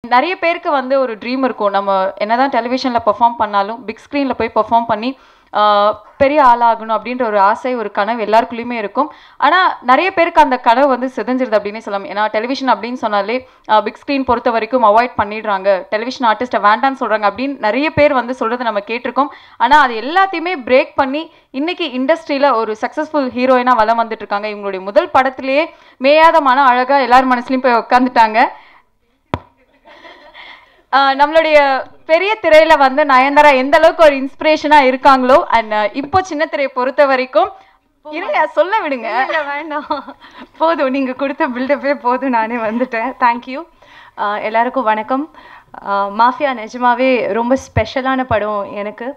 நிறைய பேருக்கு வந்து ஒரு ட்ரீம் இருக்கும் நம்ம என்னதான் டெலிவிஷனில் பெர்ஃபார்ம் பண்ணாலும் பிக் ஸ்க்ரீனில் போய் பெர்ஃபார்ம் பண்ணி ஆஹ், பெரிய ஆளாகணும் அப்படின்ற ஒரு ஆசை ஒரு கனவு எல்லாருக்குள்ளேயுமே இருக்கும் ஆனால் நிறைய பேருக்கு அந்த கனவு வந்து சிதைஞ்சிருது அப்படின்னே சொல்லலாம் ஏன்னா டெலிவிஷன் அப்படின்னு சொன்னாலே பிக் ஸ்க்ரீன் பொறுத்த வரைக்கும் அவாய்ட் பண்ணிடுறாங்க டெலிவிஷன் ஆர்டிஸ்ட்டை வேண்டான்னு சொல்கிறாங்க அப்படின்னு நிறைய பேர் வந்து சொல்கிறத நம்ம கேட்டிருக்கோம் ஆனால் அது எல்லாத்தையுமே பிரேக் பண்ணி இன்னைக்கு இண்டஸ்ட்ரியில் ஒரு சக்ஸஸ்ஃபுல் ஹீரோயினாக வலம் வந்துட்டு இருக்காங்க இவங்களுடைய முதல் படத்திலேயே மேயாத மன அழகாக எல்லார் மனசுலையும் போய் உட்காந்துட்டாங்க ஆஹ் நம்மளுடைய பெரிய திரையில வந்து நயன்தாரா எந்த அளவுக்கு ஒரு இன்ஸ்பிரேஷனா இருக்காங்களோ அண்ட் இப்போ சின்ன திரையை பொறுத்த வரைக்கும் இருங்க சொல்ல விடுங்க இல்ல வேண்டாம் போதும் நீங்க கொடுத்த பில்டப்பே போதும் நானே வந்துட்டேன் தேங்க்யூ எல்லாருக்கும் வணக்கம் மாஃபியா நிஜமாவே ரொம்ப ஸ்பெஷலான படம் எனக்கு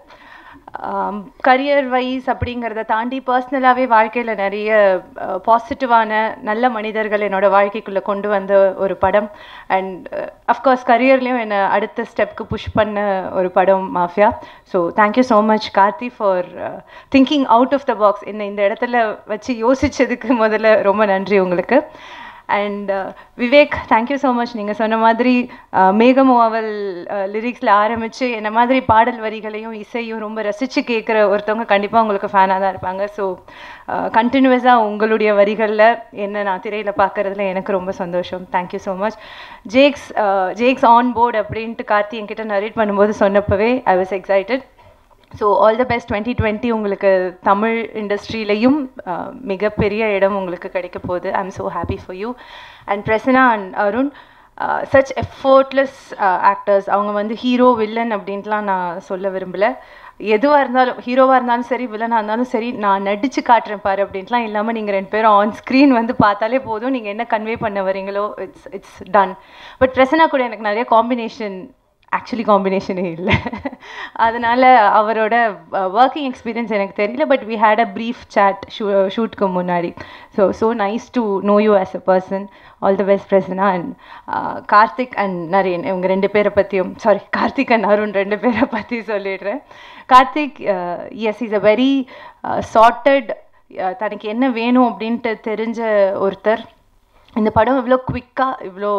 கரியர் வைஸ் அப்படிங்கிறத தாண்டி பர்சனலாகவே வாழ்க்கையில் நிறைய பாசிட்டிவான நல்ல மனிதர்கள் என்னோட வாழ்க்கைக்குள்ளே கொண்டு வந்த ஒரு படம் அண்ட் அஃப்கோர்ஸ் கரியர்லேயும் என்னை அடுத்த ஸ்டெப்க்கு புஷ் பண்ண ஒரு படம் Mafia so thank you so much Karthi for thinking out of the box என்னை இந்த இடத்துல வச்சு யோசிச்சதுக்கு முதல்ல ரொம்ப நன்றி உங்களுக்கு and Vivek thank you so much நீங்கள் சொன்ன மாதிரி uh, மேகமோவல் லிரிக்ஸில் ஆரம்பித்து என்ன மாதிரி பாடல் வரிகளையும் இசையும் ரொம்ப ரசித்து கேட்குற ஒருத்தவங்க கண்டிப்பாக உங்களுக்கு ஃபேனாக தான் இருப்பாங்க ஸோ கண்டினியூஸாக உங்களுடைய வரிகளில் என்ன நான் திரையில் பார்க்குறதுல எனக்கு ரொம்ப சந்தோஷம் thank you so much Jakes Jakes on board அப்படின்ட்டு கார்த்தி என்கிட்ட நரேட் பண்ணும்போது சொன்னப்பவே I was excited so all the best twenty twenty உங்களுக்கு தமிழ் இண்டஸ்ட்ரியிலையும் மிகப்பெரிய இடம் உங்களுக்கு கிடைக்க போகுது I am so happy for you and Prasanna and Arun such effortless actors அவங்க வந்து ஹீரோ வில்லன் அப்படின்ட்டுலாம் நான் சொல்ல விரும்பல எதுவாக இருந்தாலும் ஹீரோவாக இருந்தாலும் சரி வில்லனாக இருந்தாலும் சரி நான் நடிச்சு காட்டுறேன் பாரு அப்படின்ட்டுலாம் இல்லாமல் நீங்கள் ரெண்டு பேரும் ஆன் ஸ்க்ரீன் வந்து பார்த்தாலே போதும் நீங்கள் என்ன கன்வே பண்ண வரீங்களோ it's it's done but Prasanna கூட எனக்கு நிறைய காம்பினேஷன் ஆக்சுவலி காம்பினேஷனே இல்லை அதனால் அவரோட ஒர்க்கிங் எக்ஸ்பீரியன்ஸ் எனக்கு தெரியல but we had a brief chat shoot ஷூட்க்கு முன்னாடி so so nice to know you as a person all the best Prasanna and Karthik and Naren இவங்க ரெண்டு பேரை பற்றியும் சாரி கார்த்திக் அண்ட் அருண் ரெண்டு பேரை பற்றி சொல்லிடுறேன் Karthik yes is a very sorted தனக்கு என்ன வேணும் அப்படின்ட்டு தெரிஞ்ச ஒருத்தர் இந்த படம் இவ்வளோ குவிக்காக இவ்வளோ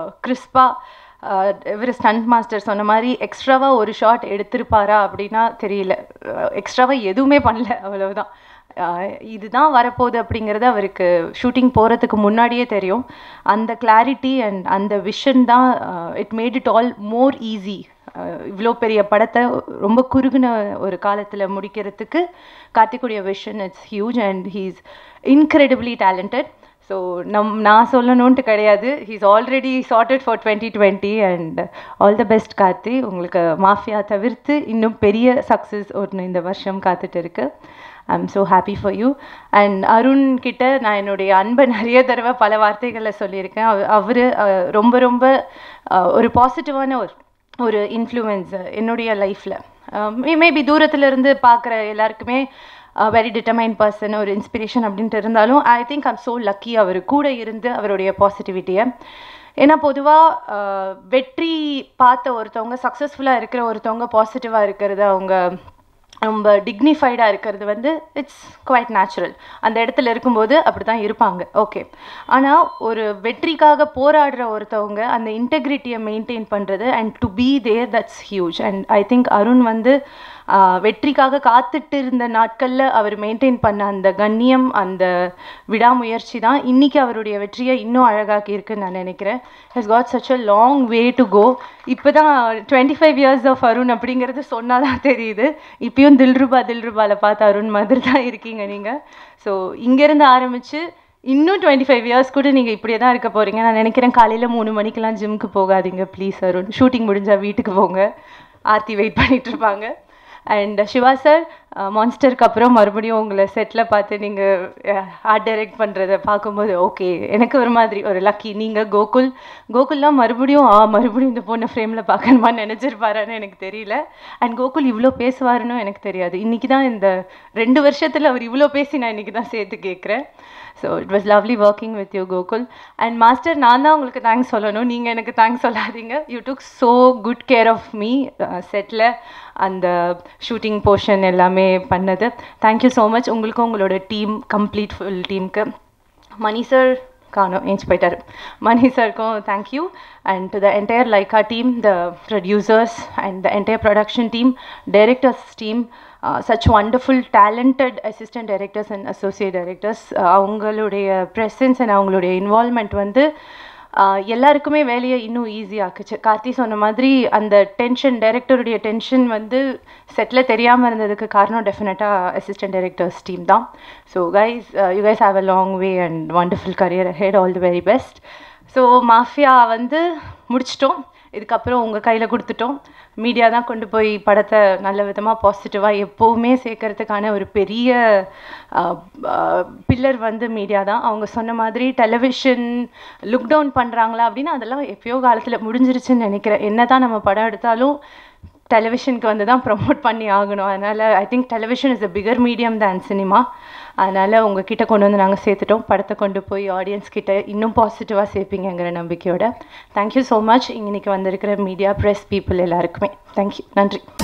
கிறிஸ்பாக இவர் ஸ்டண்ட் மாஸ்டர் சொன்ன மாதிரி எக்ஸ்ட்ராவாக ஒரு ஷாட் எடுத்திருப்பாரா அப்படின்னா தெரியல எக்ஸ்ட்ராவாக எதுவுமே பண்ணல அவ்வளவுதான் அஹ் இதுதான் வரப்போகுது அப்படிங்கிறது அவருக்கு ஷூட்டிங் போகிறதுக்கு முன்னாடியே தெரியும் அந்த கிளாரிட்டி அண்ட் அந்த விஷன் தான் it made it all more easy இவ்வளோ பெரிய படத்தை ரொம்ப குறுகின ஒரு காலத்தில் முடிக்கிறதுக்கு கார்த்திக்குடைய vision it's huge and he's incredibly talented so நம் நான் சொல்லணுன்ட்டு கிடையாது he's already sorted for twenty twenty and all the best Karthi உங்களுக்கு மாஃபியா தவிர்த்து இன்னும் பெரிய சக்ஸஸ் ஒன்று இந்த வருஷம் காத்துட்டு இருக்கு I am so happy for you and Arun கிட்ட நான் என்னுடைய அன்பை நிறைய தடவை பல வார்த்தைகளில் சொல்லியிருக்கேன் அவர் ரொம்ப ரொம்ப அஹ், ஒரு பாசிட்டிவான ஒரு ஒரு இன்ஃப்ளூயன்ஸ் என்னுடைய லைஃப்பில் மேபி தூரத்துல இருந்து பார்க்குற எல்லாருக்குமே வெரி டிட்டர்மைன் பர்சன் ஒரு இன்ஸ்பிரேஷன் அப்படின்ட்டு இருந்தாலும் I think I'm so lucky அவர் கூட இருந்து அவருடைய பாசிட்டிவிட்டியை ஏன்னா பொதுவாக வெற்றி பார்த்த ஒருத்தவங்க சக்ஸஸ்ஃபுல்லாக இருக்கிற ஒருத்தவங்க பாசிட்டிவாக இருக்கிறது அவங்க ரொம்ப டிக்னிஃபைடாக இருக்கிறது வந்து இட்ஸ் குவைட் நேச்சுரல் அந்த இடத்துல இருக்கும்போது அப்படி தான் இருப்பாங்க ஓகே ஆனால் ஒரு வெற்றிக்காக போராடுற ஒருத்தவங்க அந்த இன்டெகிரிட்டியை மெயின்டைன் பண்ணுறது and to be there that's huge and I think Arun வந்து ஆஹ், வெற்றிக்காக காத்துட்டு இருந்த நாட்களில் அவர் மெயின்டைன் பண்ண அந்த கண்ணியம் அந்த விடாமுயற்சி தான் இன்னைக்கு அவருடைய வெற்றியை இன்னும் அழகாக்கி இருக்குன்னு நான் நினைக்கிறேன் has got such a long way to go இப்போ தான் twenty five years of Arun அப்படிங்கிறது சொன்னால் தான் தெரியுது இப்பயும் தில்ருபா தில்ருபாவில் பார்த்து அருண் மாதிரி தான் இருக்கீங்க நீங்கள் ஸோ இங்கேருந்து ஆரம்பித்து இன்னும் டுவெண்ட்டி ஃபைவ் இயர்ஸ் கூட நீங்கள் இப்படியே தான் இருக்க போகிறீங்க நான் நினைக்கிறேன் காலையில் மூணு மணிக்கெல்லாம் ஜிம்க்கு போகாதீங்க ப்ளீஸ் அருண் ஷூட்டிங் முடிஞ்சால் வீட்டுக்கு போங்க ஆர்த்தி வெயிட் பண்ணிட்டு இருப்பாங்க அண்ட் சிவா சார் மான்ஸ்டருக்கு அப்புறம் மறுபடியும் உங்களை செட்டில் பார்த்து நீங்கள் ஆர்ட் டைரக்ட் பண்ணுறத பார்க்கும்போது ஓகே எனக்கு ஒரு மாதிரி ஒரு லக்கி நீங்கள் கோகுல் கோகுல்லாம் மறுபடியும் ஆ மறுபடியும் இந்த பொண்ணை ஃப்ரேமில் பார்க்கணுமான்னு நினச்சிருப்பாரான்னு எனக்கு தெரியல அண்ட் கோகுல் இவ்வளோ பேசுவாருன்னு எனக்கு தெரியாது இன்றைக்கி தான் இந்த ரெண்டு வருஷத்தில் அவர் இவ்வளோ பேசி நான் இன்றைக்கி தான் சேர்த்து கேட்குறேன் so it was lovely working with you Gokul and master நான் தான் உங்களுக்கு தேங்க்ஸ் சொல்லணும் நீங்கள் எனக்கு தேங்க்ஸ் சொல்லாதீங்க you took so good care of me செட்டில் அந்த ஷூட்டிங் போர்ஷன் எல்லாமே பண்ணது தேங்க்யூ ஸோ மச் உங்களுக்கும் உங்களோட டீம் கம்ப்ளீட் ஃபுல் டீமுக்கு மணி சார் காணும் ஏஞ்சி போயிட்டாரு மணி சாருக்கும் thank you and to the entire Lyca team the producers and the entire production team directors team such wonderful talented assistant directors and associate directors அவங்களுடைய presence and அவங்களுடைய involvement வந்து ஆஹ் எல்லாருக்குமே வேலையை இன்னும் ஈஸியாக்குச்சு கார்த்தி சொன்ன மாதிரி அந்த டென்ஷன் டைரக்டருடைய டென்ஷன் வந்து செட்டில் தெரியாமல் இருந்ததுக்கு காரணம் டெஃபினட்டாக அசிஸ்டன்ட் டைரக்டர்ஸ் டீம் தான் so guys you guys have a long way and wonderful career ahead all the very best so mafia வந்து முடிச்சிட்டோம் இதுக்கப்புறம் உங்கள் கையில் கொடுத்துட்டோம் மீடியா தான் கொண்டு போய் படத்தை நல்ல விதமாக பாசிட்டிவாக எப்போவுமே சேர்க்கறதுக்கான ஒரு பெரிய பில்லர் வந்து மீடியா தான் அவங்க சொன்ன மாதிரி டெலிவிஷன் லுக் டவுன் பண்ணுறாங்களா அப்படின்னு அதெல்லாம் எப்பயோ காலத்தில் முடிஞ்சிருச்சுன்னு நினைக்கிறேன் என்ன தான் நம்ம படம் எடுத்தாலும் டெலிவிஷனுக்கு வந்து தான் ப்ரொமோட் பண்ணி ஆகணும் அதனால் I think television is a bigger medium than cinema அதனால் உங்ககிட்ட கொண்டு வந்து நாங்கள் சேர்த்துட்டோம் படத்தை கொண்டு போய் ஆடியன்ஸ் கிட்ட இன்னும் பாசிட்டிவாக சேர்ப்பீங்கங்கிற நம்பிக்கையோட தேங்க்யூ ஸோ மச் இன்னைக்கு வந்திருக்கிற மீடியா ப்ரெஸ் பீப்புள் எல்லாருக்குமே தேங்க்யூ நன்றி